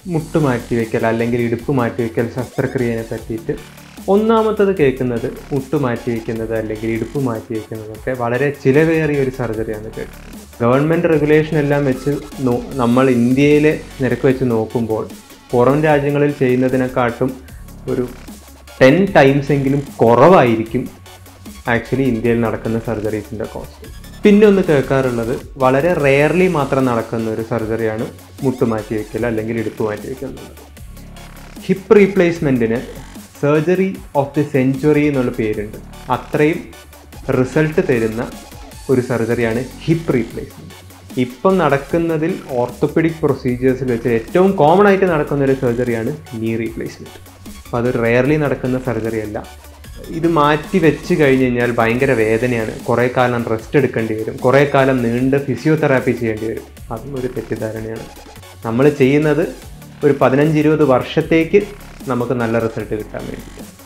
മുട്ട് മാറ്റിവെക്കൽ അല്ലെങ്കിൽ ഇടുപ്പ് മാറ്റിവെക്കൽ ശസ്ത്രക്രിയനെ പറ്റിയിട്ട് ഒന്നാമത്തത് കേൾക്കുന്നത് മുട്ട് മാറ്റിവെക്കുന്നത് അല്ലെങ്കിൽ ഇടുപ്പ് മാറ്റിവെക്കുന്നതൊക്കെ വളരെ ചിലവേറിയ ഒരു സർജറിയാണ് കേട്ടത് ഗവൺമെൻറ് റെഗുലേഷൻ എല്ലാം വെച്ച് നോ നമ്മൾ ഇന്ത്യയിലെ നിരക്ക് വെച്ച് നോക്കുമ്പോൾ പുറം രാജ്യങ്ങളിൽ ചെയ്യുന്നതിനെക്കാട്ടും ഒരു ടെൻ ടൈംസ് എങ്കിലും കുറവായിരിക്കും ആക്ച്വലി ഇന്ത്യയിൽ നടക്കുന്ന സർജറീസിൻ്റെ കോസ്റ്റ് പിന്നെ ഒന്ന് കേൾക്കാറുള്ളത് വളരെ റെയർലി മാത്രം നടക്കുന്ന ഒരു സർജറിയാണ് മുട്ട് മാറ്റി വയ്ക്കൽ അല്ലെങ്കിൽ ഇടുപ്പ് മാറ്റി വയ്ക്കൽ എന്നുള്ളത് ഹിപ്പ് റീപ്ലേസ്മെൻറ്റിന് സർജറി ഓഫ് ദി സെഞ്ചുറി എന്നുള്ള പേരുണ്ട് അത്രയും റിസൾട്ട് തരുന്ന ഒരു സർജറിയാണ് ഹിപ്പ് റീപ്ലേസ്മെൻറ്റ് ഇപ്പം നടക്കുന്നതിൽ ഓർത്തോപെഡിക് പ്രൊസീജിയേഴ്സിൽ വെച്ച് ഏറ്റവും കോമൺ ആയിട്ട് നടക്കുന്ന ഒരു സർജറിയാണ് നീ റീപ്ലേസ്മെൻറ്റ് അപ്പോൾ അത് റെയർലി നടക്കുന്ന സർജറി അല്ല ഇത് മാറ്റി വെച്ച് കഴിഞ്ഞ് കഴിഞ്ഞാൽ ഭയങ്കര വേദനയാണ് കുറേ കാലം റെസ്റ്റ് എടുക്കേണ്ടി വരും കുറേ കാലം നീണ്ട ഫിസിയോതെറാപ്പി ചെയ്യേണ്ടി വരും അതും ഒരു തെറ്റിദ്ധാരണയാണ് നമ്മൾ ചെയ്യുന്നത് ഒരു പതിനഞ്ച് ഇരുപത് വർഷത്തേക്ക് നമുക്ക് നല്ല റിസൾട്ട് കിട്ടാൻ വേണ്ടിയിട്ട്